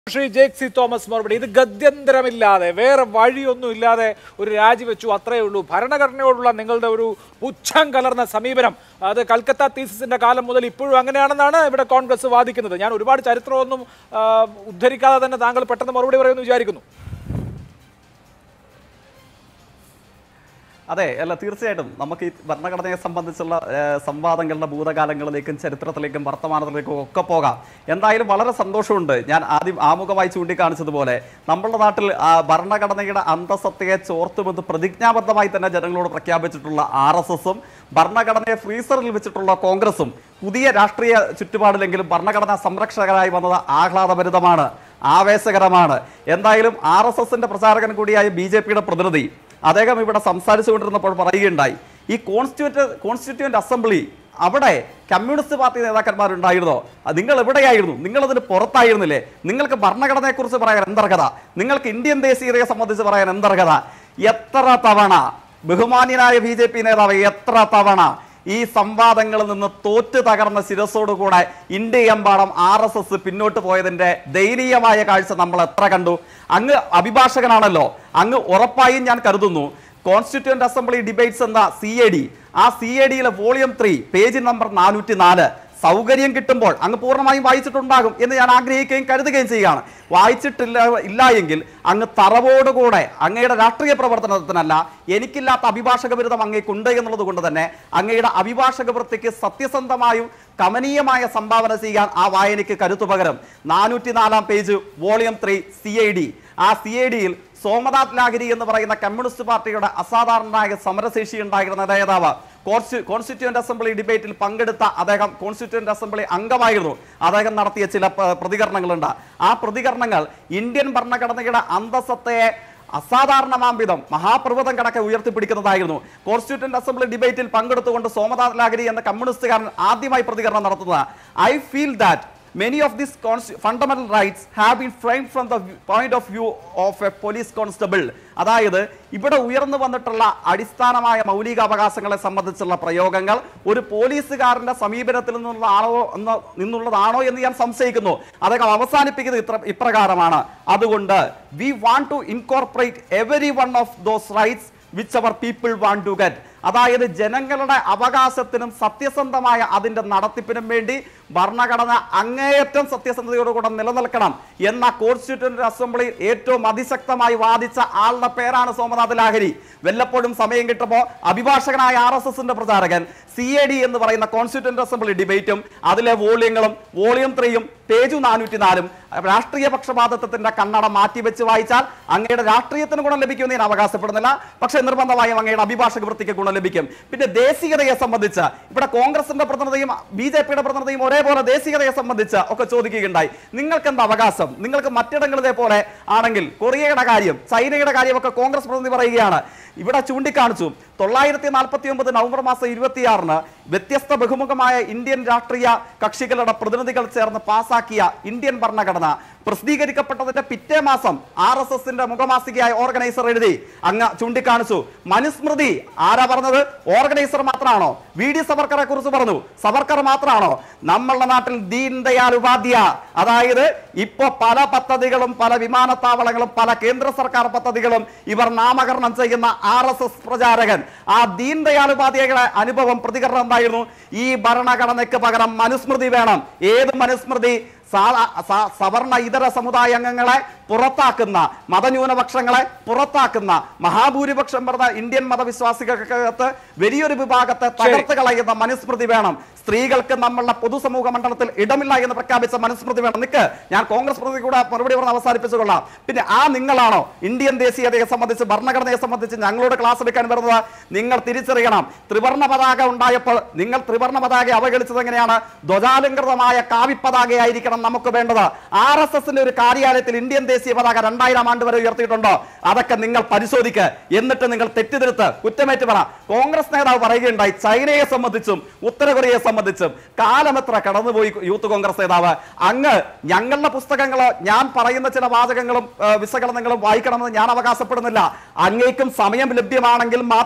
Shri Jake C Thomas മറുപടി ഇത് ഗത്യന്തരമില്ലാതെ വേറെ വഴിയൊന്നും ഇല്ലാതെ ഒരു രാജിവെച്ചു അത്രയേ ഉള്ളൂ ഭരണഘടനയോടുള്ള നിങ്ങളുടെ ഒരു പുച്ഛം കലർന്ന സമീപനം അത് കൽക്കത്ത തീസിന്റെ കാലം മുതൽ ഇപ്പോഴും അങ്ങനെയാണെന്നാണ് ഇവിടെ കോൺഗ്രസ് വാദിക്കുന്നത് ഞാൻ ഒരുപാട് ചരിത്രമൊന്നും ആ, ഉദ്ധരിക്കാതെ തന്നെ താങ്കൾ പെട്ടെന്ന് മറുപടി പറയുമെന്ന് വിചാരിക്കുന്നു അതെ അല്ല തീർച്ചയായിട്ടും നമുക്ക് ഈ ഭരണഘടനയെ സംബന്ധിച്ചുള്ള ഏഹ്, സംവാദങ്ങളുടെ ഭൂതകാലങ്ങളിലേക്കും ചരിത്രത്തിലേക്കും വർത്തമാനത്തിലേക്കും ഒക്കെ പോകാം എന്തായാലും വളരെ സന്തോഷമുണ്ട് ഞാൻ ആദ്യം ആമുഖമായി ചൂണ്ടിക്കാണിച്ചതുപോലെ നമ്മുടെ നാട്ടിൽ ആ ഭരണഘടനയുടെ അന്തസത്തയെ ചോർത്തുമെന്ന് പ്രതിജ്ഞാബദ്ധമായി തന്നെ ജനങ്ങളോട് പ്രഖ്യാപിച്ചിട്ടുള്ള ആർ എസ് എസും ഭരണഘടനയെ ഫ്രീസറിൽ വെച്ചിട്ടുള്ള കോൺഗ്രസും പുതിയ രാഷ്ട്രീയ ചുറ്റുപാടിലെങ്കിലും ഭരണഘടനാ സംരക്ഷകരായി വന്നത് ആഹ്ലാദഭരിതമാണ് ആവേശകരമാണ് എന്തായാലും ആർ എസ് എസിന്റെ പ്രചാരകൻ കൂടിയായ ബി ജെ പിയുടെ പ്രതിനിധി അദ്ദേഹം ഇവിടെ സംസാരിച്ചുകൊണ്ടിരുന്നപ്പോൾ പറയുകയുണ്ടായി ഈ കോൺസ്റ്റിറ്റ്യൂന്റ് കോൺസ്റ്റിറ്റ്യൂന്റ് അസംബ്ലി അവിടെ കമ്മ്യൂണിസ്റ്റ് പാർട്ടി നേതാക്കന്മാരുണ്ടായിരുന്നോ അത് നിങ്ങൾ എവിടെയായിരുന്നു നിങ്ങൾ അതിന് പുറത്തായിരുന്നില്ലേ നിങ്ങൾക്ക് ഭരണഘടനയെക്കുറിച്ച് പറയാൻ എന്തർഹത നിങ്ങൾക്ക് ഇന്ത്യൻ ദേശീയതയെ സംബന്ധിച്ച് പറയാൻ എന്തർഹത എത്ര തവണ ബഹുമാന്യനായ ബി ജെ പി നേതാവ് എത്ര തവണ ഈ സംവാദങ്ങളിൽ നിന്ന് തോറ്റു തകർന്ന ശിരസോടുകൂടെ ഇന്ത്യയെമ്പാടം ആർ എസ് എസ് പിന്നോട്ട് പോയതിന്റെ ദയനീയമായ കാഴ്ച നമ്മൾ എത്ര കണ്ടു അങ്ങ് അഭിഭാഷകനാണല്ലോ അങ്ങ് ഉറപ്പായും ഞാൻ കരുതുന്നു കോൺസ്റ്റിറ്റ്യൂന്റ് അസംബ്ലി ഡിബേറ്റ്സ് എന്ന സി എ ഡി ആ സി എ ഡിയിലെ വോളിയം ത്രീ പേജ് നമ്പർ നാനൂറ്റി നാല് സൗകര്യം കിട്ടുമ്പോൾ അങ്ങ് പൂർണ്ണമായും വായിച്ചിട്ടുണ്ടാകും എന്ന് ഞാൻ ആഗ്രഹിക്കുകയും കരുതുകയും ചെയ്യുകയാണ് വായിച്ചിട്ടില്ല ഇല്ല എങ്കിൽ അങ്ങ് തറവോടുകൂടെ അങ്ങയുടെ രാഷ്ട്രീയ പ്രവർത്തനത്തിനല്ല എനിക്കില്ലാത്ത അഭിഭാഷക ബിരുദം അങ്ങേക്കുണ്ട് എന്നുള്ളത് കൊണ്ട് തന്നെ അങ്ങയുടെ അഭിഭാഷക വൃത്തിക്ക് സത്യസന്ധമായും കമനീയമായ സംഭാവന ചെയ്യാൻ ആ വായനയ്ക്ക് കരുത്തു പകരം നാനൂറ്റി നാലാം page volume three C I D ആ സി ഐ ഡിയിൽ സോമനാഥ് ലാഹിരി എന്ന് പറയുന്ന കമ്മ്യൂണിസ്റ്റ് പാർട്ടിയുടെ അസാധാരണമായ സമരശേഷി ഉണ്ടായിരുന്ന നേതാവ് കോൺസ്റ്റി- കോൺസ്റ്റിറ്റ്യൂന്റ് അസംബ്ലി ഡിബേറ്റിൽ പങ്കെടുത്ത അദ്ദേഹം കോൺസ്റ്റിറ്റ്യൂന്റ് അസംബ്ലി അംഗമായിരുന്നു അദ്ദേഹം നടത്തിയ ചില പ- പ്രതികരണങ്ങളുണ്ട് ആ പ്രതികരണങ്ങൾ ഇന്ത്യൻ ഭരണഘടനയുടെ അന്തസ്സത്തെ അസാധാരണമാം വിധം മഹാപർവ്വതം കണക്കെ ഉയർത്തിപ്പിടിക്കുന്നതായിരുന്നു കോൺസ്റ്റിറ്റ്യൂന്റ് അസംബ്ലി ഡിബേറ്റിൽ പങ്കെടുത്തുകൊണ്ട് സോമനാഥ് ലാഹിരി എന്ന കമ്മ്യൂണിസ്റ്റുകാരൻ ആദ്യമായി പ്രതികരണം നടത്തുന്നത് I feel that Many of these cons- fundamental rights have been framed from the v- point of view of a police constable. അതായത് ഇവിടെ ഉയർന്നു വന്നിട്ടുള്ള അടിസ്ഥാനമായ മൗലിക അവകാശങ്ങളെ സംബന്ധിച്ചുള്ള പ്രയോഗങ്ങൾ ഒരു പോലീസുകാരന്റെ സമീപനത്തിൽ നിന്നുള്ളതാണോ എന്ന് നിന്നുള്ളതാണോ എന്ന് ഞാൻ സംശയിക്കുന്നു അദ്ദേഹം അവസാനിപ്പിക്കുന്നത് ഇത്ര ഇപ്രകാരമാണ് അതുകൊണ്ട് we want to incorporate every one of those rights which our people want to get അതായത് ജനങ്ങളുടെ അവകാശത്തിനും സത്യസന്ധമായ അതിന്റെ നടത്തിപ്പിനും വേണ്ടി ഭരണഘടന അങ്ങേയറ്റം സത്യസന്ധതയോടുകൂടെ നിലനിൽക്കണം എന്ന കോൺസ്റ്റിറ്റ്യൂന്റ് അസംബ്ലി ഏറ്റവും അതിശക്തമായി വാദിച്ച ആളുടെ പേരാണ് സോമനാഥ് ലാഹരി വല്ലപ്പോഴും സമയം കിട്ടുമ്പോൾ അഭിഭാഷകനായ ആർ എസ് എസിന്റെ പ്രചാരകൻ സി എ ഡി എന്ന് പറയുന്ന കോൺസ്റ്റിറ്റ്യൂന്റ് അസംബ്ലി ഡിബേറ്റും അതിലെ വോളിയങ്ങളും വോളിയം ത്രീയും പേജു നാനൂറ്റി നാലും രാഷ്ട്രീയ പക്ഷപാതത്വത്തിന്റെ കണ്ണട മാറ്റിവെച്ച് വായിച്ചാൽ അങ്ങയുടെ രാഷ്ട്രീയത്തിന് ഗുണം ലഭിക്കുമെന്ന് ഞാൻ അവകാശപ്പെടുന്നില്ല പക്ഷേ നിർബന്ധമായും അങ്ങയുടെ അഭിഭാഷക വൃത്തിക്ക് ഗുണം ലഭിക്കും പിന്നെ ദേശീയതയെ സംബന്ധിച്ച് ഇവിടെ കോൺഗ്രസിന്റെ പ്രതിനിധിയും ബി ജെ പിയുടെ പ്രതിനിധിയും ഒരേപോലെ ദേശീയതയെ സംബന്ധിച്ച് ഒക്കെ ചോദിക്കുകയുണ്ടായി നിങ്ങൾക്ക് എന്താ അവകാശം നിങ്ങൾക്ക് മറ്റിടങ്ങളിലെ പോലെ ആണെങ്കിൽ കൊറിയയുടെ കാര്യം ചൈനയുടെ കാര്യമൊക്കെ കോൺഗ്രസ് പ്രതിനിധി പറയുകയാണ് ഇവിടെ ചൂണ്ടിക്കാണിച്ചു തൊള്ളായിരത്തി നാൽപ്പത്തി ഒമ്പത് നവംബർ മാസം ഇരുപത്തിയാറിന് വ്യത്യസ്ത ബഹുമുഖമായ ഇന്ത്യൻ രാഷ്ട്രീയ കക്ഷികളുടെ പ്രതിനിധികൾ ചേർന്ന് പാസാക്കിയ ഇന്ത്യൻ ഭരണഘടന പ്രസിദ്ധീകരിക്കപ്പെട്ടതിന്റെ പിറ്റേ മാസം ആർ എസ് എസിന്റെ മുഖമാസികയായ ഓർഗനൈസർ എഴുതി അങ്ങ് ചൂണ്ടിക്കാണിച്ചു മനുസ്മൃതി ആരാ പറഞ്ഞത് ഓർഗനൈസർ മാത്രമാണോ വി ഡി സവർക്കറെ കുറിച്ച് പറഞ്ഞു സവർക്കർ മാത്രമാണോ നമ്മളുടെ നാട്ടിൽ ദീൻ ദയാൽ ഉപാധ്യ അതായത് ഇപ്പൊ പല പദ്ധതികളും പല വിമാനത്താവളങ്ങളും പല കേന്ദ്ര സർക്കാർ പദ്ധതികളും ഇവർ നാമകരണം ചെയ്യുന്ന ആർ എസ് എസ് പ്രചാരകൻ ആ ദീൻ ദയാൽ ഉപാധ്യായയുടെ അനുഭവം പ്രതികരണം എന്തായിരുന്നു ഈ ഭരണഘടനയ്ക്ക് പകരം മനുസ്മൃതി വേണം ഏത് മനുസ്മൃതി സാ- സ- സവർണ ഇതര സമുദായ അംഗങ്ങളെ പുറത്താക്കുന്ന മതന്യൂനപക്ഷങ്ങളെ പുറത്താക്കുന്ന മഹാഭൂരിപക്ഷം പറഞ്ഞ ഇന്ത്യൻ മതവിശ്വാസികൾക്കകത്ത് വലിയൊരു വിഭാഗത്തെ തകർത്ത് കളയുന്ന മനുസ്മൃതി വേണം സ്ത്രീകൾക്ക് നമ്മളുടെ പൊതുസമൂഹ മണ്ഡലത്തിൽ ഇടമില്ല എന്ന് പ്രഖ്യാപിച്ച മനുസ്മൃതി വേണം നിക്ക് ഞാൻ കോൺഗ്രസ് പ്രതി കൂടെ മറുപടി പറഞ്ഞ് അവസാനിപ്പിച്ചുകൊള്ളാം പിന്നെ ആ നിങ്ങളാണോ ഇന്ത്യൻ ദേശീയതയെ സംബന്ധിച്ച് ഭരണഘടനയെ സംബന്ധിച്ച് ഞങ്ങളോട് ക്ലാസ് എടുക്കാൻ വരുന്നത് നിങ്ങൾ തിരിച്ചറിയണം ത്രിവർണ പതാക ഉണ്ടായപ്പോൾ നിങ്ങൾ ത്രിവർണ പതാക അവഗണിച്ചത് എങ്ങനെയാണ് ധ്വജാലങ്കൃതമായ കാവിപ്പതാകയായിരിക്കണം നമുക്ക് വേണ്ടത് ആർ എസ് എസിന്റെ ഒരു കാര്യാലയത്തിൽ ഇന്ത്യൻ ദേശീയ പതാക രണ്ടായിരം ആണ്ട് വരെ ഉയർത്തിയിട്ടുണ്ടോ അതൊക്കെ നിങ്ങൾ പരിശോധിക്ക് എന്നിട്ട് നിങ്ങൾ തെറ്റിദ്ധരുത്ത് കുറ്റമേറ്റ് പറ കോൺഗ്രസ് നേതാവ് പറയുകയുണ്ടായി ചൈനയെ സംബന്ധിച്ചും ഉത്തര കൊറിയയെ സംബന്ധിച്ചും കാലം എത്ര കടന്നുപോയി യൂത്ത് കോൺഗ്രസ് നേതാവ് അങ്ങ് ഞങ്ങളുടെ പുസ്തകങ്ങളോ ഞാൻ പറയുന്ന ചില വാചകങ്ങളും ആ, വിശകലനങ്ങളും വായിക്കണമെന്ന് ഞാൻ അവകാശപ്പെടുന്നില്ല അങ്ങേക്കും സമയം ലഭ്യമാണെങ്കിൽ മാത്രം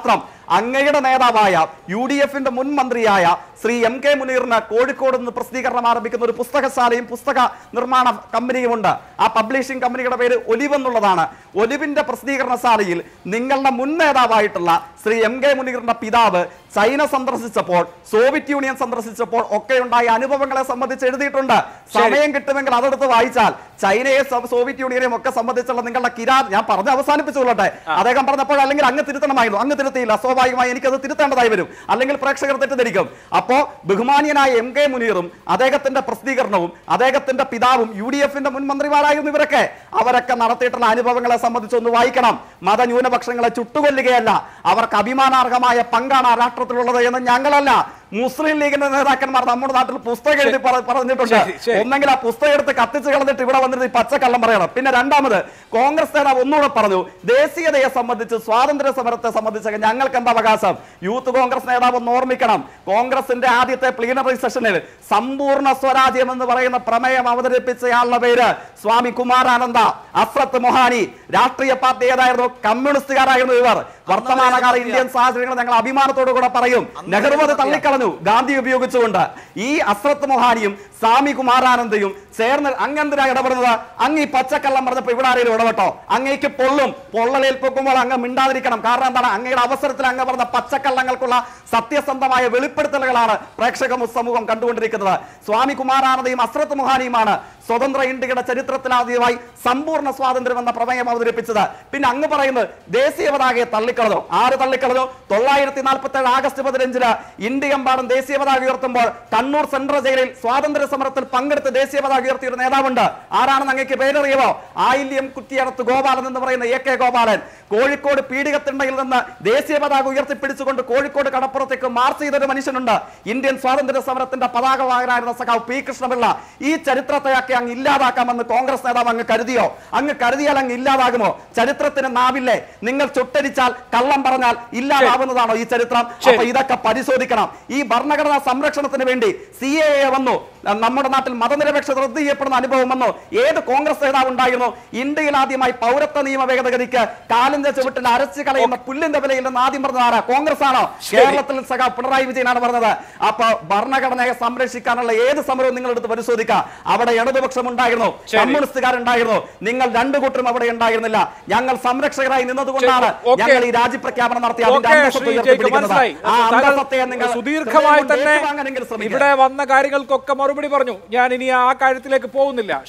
അങ്ങയുടെ നേതാവായ യു ഡി എഫിന്റെ മുൻ മന്ത്രിയായ ശ്രീ എം കെ മുനീറിന് കോഴിക്കോട് നിന്ന് പ്രസിദ്ധീകരണം ആരംഭിക്കുന്ന ഒരു പുസ്തകശാലയും പുസ്തക നിർമ്മാണ കമ്പനിയുമുണ്ട് ആ പബ്ലിഷിംഗ് കമ്പനിയുടെ പേര് ഒലിവ് എന്നുള്ളതാണ് ഒലിവിന്റെ പ്രസിദ്ധീകരണശാലയിൽ നിങ്ങളുടെ മുൻ നേതാവായിട്ടുള്ള ശ്രീ എം കെ മുനീറിന്റെ പിതാവ് ചൈന സന്ദർശിച്ചപ്പോൾ സോവിയറ്റ് യൂണിയൻ സന്ദർശിച്ചപ്പോൾ ഒക്കെ ഉണ്ടായ അനുഭവങ്ങളെ സംബന്ധിച്ച് എഴുതിയിട്ടുണ്ട് സമയം കിട്ടുമെങ്കിൽ അതെടുത്ത് വായിച്ചാൽ ചൈനയെ സോ- സോവിയറ്റ് യൂണിയനെയും ഒക്കെ സംബന്ധിച്ചുള്ള നിങ്ങളുടെ കിരാ ഞാൻ പറഞ്ഞ് അവസാനിപ്പിച്ചുകൊള്ളട്ടെ അദ്ദേഹം പറഞ്ഞപ്പോൾ അല്ലെങ്കിൽ അങ്ങ് തിരുത്തണമായിരുന്നു അങ്ങ് തിരുത്തിയില്ല സ്വാഭാവികമായി എനിക്കത് തിരുത്തേണ്ടതായി വരും അല്ലെങ്കിൽ പ്രേക്ഷകർ തെറ്റിദ്ധരിക്കും അപ്പോ ബഹുമാന്യനായ എം കെ മുനീറും അദ്ദേഹത്തിന്റെ പ്രസിദ്ധീകരണവും അദ്ദേഹത്തിന്റെ പിതാവും യു ഡി എഫിന്റെ മുൻ മന്ത്രിമാരായിരുന്നു ഇവരൊക്കെ അവരൊക്കെ നടത്തിയിട്ടുള്ള അനുഭവങ്ങളെ സംബന്ധിച്ച് ഒന്ന് വായിക്കണം മതന്യൂനപക്ഷങ്ങളെ ചുട്ടുകൊല്ലുകയല്ല അവർക്ക് അഭിമാനാർഹമായ പങ്കാണ് ആ രാഷ്ട്രത്തിലുള്ളത് എന്ന് ഞങ്ങളല്ല മുസ്ലിം ലീഗിന്റെ നേതാക്കന്മാർ നമ്മുടെ നാട്ടിൽ പുസ്തകം എഴുതി പറ- പറഞ്ഞിട്ടുണ്ട് ശരി, ശരി. ഒന്നെങ്കിൽ ആ പുസ്തകം എടുത്ത് കത്തിച്ച് കളഞ്ഞിട്ട് ഇവിടെ വന്നിട്ട് ഈ പച്ചക്കള്ളം പറയണം പിന്നെ രണ്ടാമത് കോൺഗ്രസ് നേതാവ് ഒന്നുകൂടെ പറഞ്ഞു ദേശീയതയെ സംബന്ധിച്ച് സ്വാതന്ത്ര്യ സമരത്തെ സംബന്ധിച്ചൊക്കെ ഞങ്ങൾക്ക് എന്താ അവകാശം യൂത്ത് കോൺഗ്രസ് നേതാവ് ഒന്ന് ഓർമ്മിക്കണം കോൺഗ്രസിന്റെ ആദ്യത്തെ പ്ലീനറി സെഷനിൽ സമ്പൂർണ്ണ സ്വരാജ്യം എന്ന് പറയുന്ന പ്രമേയം അവതരിപ്പിച്ചയാളുടെ പേര് സ്വാമി കുമാരാനന്ദ അസ്രത്ത് മൊഹാനി രാഷ്ട്രീയ പാർട്ടി ഏതായിരുന്നു കമ്മ്യൂണിസ്റ്റുകാരായിരുന്നു ഇവർ വർത്തമാനകാല ഇന്ത്യൻ സാഹചര്യങ്ങൾ ഞങ്ങൾ അഭിമാനത്തോടു കൂടെ പറയും നെഹ്റു അത് തള്ളിക്കളഞ്ഞു ഗാന്ധി ഉപയോഗിച്ചുകൊണ്ട് ഈ അസ്രത്ത് മൊഹാനിയും സ്വാമി കുമാരാനന്ദയും ചേർന്ന് അങ്ങെന്തിനാ ഇടപെടുന്നത് അങ്ങ് ഈ പച്ചക്കള്ളം പറഞ്ഞപ്പോ ഇവിടെ ആരെങ്കിലും ഇടപെട്ടോ അങ്ങേക്ക് പൊള്ളും പൊള്ളലേൽപ്പിക്കുമ്പോൾ അങ്ങ് മിണ്ടാതിരിക്കണം കാരണം എന്താണ് അങ്ങയുടെ അവസരത്തിൽ അങ്ങ് പറഞ്ഞ പച്ചക്കള്ളങ്ങൾക്കുള്ള സത്യസന്ധമായ വെളിപ്പെടുത്തലുകളാണ് പ്രേക്ഷക സമൂഹം കണ്ടുകൊണ്ടിരിക്കുന്നത് സ്വാമി കുമാരാനന്ദയും അസ്രത്ത് മുഹാനിയുമാണ് സ്വതന്ത്ര ഇന്ത്യയുടെ ചരിത്രത്തിലാദ്യമായി സമ്പൂർണ്ണ സ്വാതന്ത്ര്യം എന്ന പ്രമേയം അവതരിപ്പിച്ചത് പിന്നെ അങ്ങ് പറയുന്നത് ദേശീയ പതാകയെ തള്ളിക്കളഞ്ഞു ആര് തള്ളിക്കളഞ്ഞു തൊള്ളായിരത്തി നാൽപ്പത്തി ഏഴ് ആഗസ്റ്റ് പതിനഞ്ചിന് ഇന്ത്യയെമ്പാടും ദേശീയ പതാക ഉയർത്തുമ്പോൾ കണ്ണൂർ സെൻട്രൽ ജയിലിൽ സ്വാതന്ത്ര്യ സമരത്തിൽ പങ്കെടുത്ത് ദേശീയ പതാക ഉയർത്തിയ ഒരു നേതാവുണ്ട് ആരാണെന്ന് അങ്ങേക്ക് പേരറിയുമോ ആയില്യം കുറ്റിയടത്ത് ഗോപാലൻ എന്ന് പറയുന്ന എ കെ ഗോപാലൻ കോഴിക്കോട് പീഡികത്തിണ്ടയിൽ നിന്ന് ദേശീയ പതാക ഉയർത്തിപ്പിടിച്ചുകൊണ്ട് കോഴിക്കോട് കടപ്പുറത്തേക്ക് മാർച്ച് ചെയ്തൊരു മനുഷ്യനുണ്ട് ഇന്ത്യൻ സ്വാതന്ത്ര്യ സമരത്തിന്റെ പതാക വാഹനായിരുന്ന സഖാവ് പി കൃഷ്ണപിള്ള ഈ ചരിത്രത്തെയൊക്കെ അങ്ങ് ഇല്ലാതാക്കാമെന്ന് കോൺഗ്രസ് നേതാവ് അങ്ങ് കരുതിയോ അങ്ങ് കരുതിയാൽ അങ്ങ് ഇല്ലാതാകുമോ ചരിത്രത്തിന് നാവില്ലേ നിങ്ങൾ ചുട്ടരിച്ചാൽ കള്ളം പറഞ്ഞാൽ ഇല്ലാതാവുന്നതാണോ ഈ ചരിത്രം അപ്പൊ ഇതൊക്കെ പരിശോധിക്കണം ഈ ഭരണഘടനാ സംരക്ഷണത്തിന് വേണ്ടി സി എ വന്നു നമ്മുടെ നാട്ടിൽ മതനിരപേക്ഷത റദ്ദ് ചെയ്യപ്പെടുന്ന അനുഭവം വന്നു ഏത് കോൺഗ്രസ് നേതാവ് ഉണ്ടായിരുന്നു ഇന്ത്യയിൽ ആദ്യമായി പൗരത്വ നിയമ ഭേദഗതിക്ക് കാലിന്റെ ചുവട്ടിൽ അരച്ചു കളയുന്ന പുല്ലിന്റെ വിലയില്ലെന്ന് ആദ്യം പറഞ്ഞത് ആരാ കോൺഗ്രസ് ആണോ കേരളത്തിൽ സഖാ പിണറായി വിജയനാണ് പറഞ്ഞത് അപ്പൊ ഭരണഘടനയെ സംരക്ഷിക്കാനുള്ള ഏത് സമരവും നിങ്ങൾ എടുത്ത് പരിശോധിക്കുക അവിടെ ഇടതുപക്ഷം ഉണ്ടായിരുന്നു ശരി. കമ്മ്യൂണിസ്റ്റുകാരുണ്ടായിരുന്നു നിങ്ങൾ രണ്ടു കൂട്ടരും അവിടെ ഉണ്ടായിരുന്നില്ല ഞങ്ങൾ സംരക്ഷകരായി നിന്നതുകൊണ്ടാണ് ശരി, ഓക്കേ. ഞങ്ങൾ ഈ രാജ്യപ്രഖ്യാപനം നടത്തി അതിന്റെ ഓക്കേ, അന്തസ്സത്തെ ശ്രീ ഉയർത്തിപ്പിടിക്കുന്നത്. ജേക്കബ്, മനസ്സിലായി. ആ താങ്കൾ അന്തസ്സത്തെ നിങ്ങൾ സുദീർഘമായി ഹൃദയം കൊണ്ട് തന്നെ ഏറ്റുവാങ്ങാനെങ്കിലും ശ്രമിക്കുക. ഇവിടെ വന്ന കാര്യങ്ങൾക്കൊക്കെ മറുപടി പറഞ്ഞു ഞാൻ ഇനി ആ കാര്യത്തിലേക്ക് പോകുന്നില്ല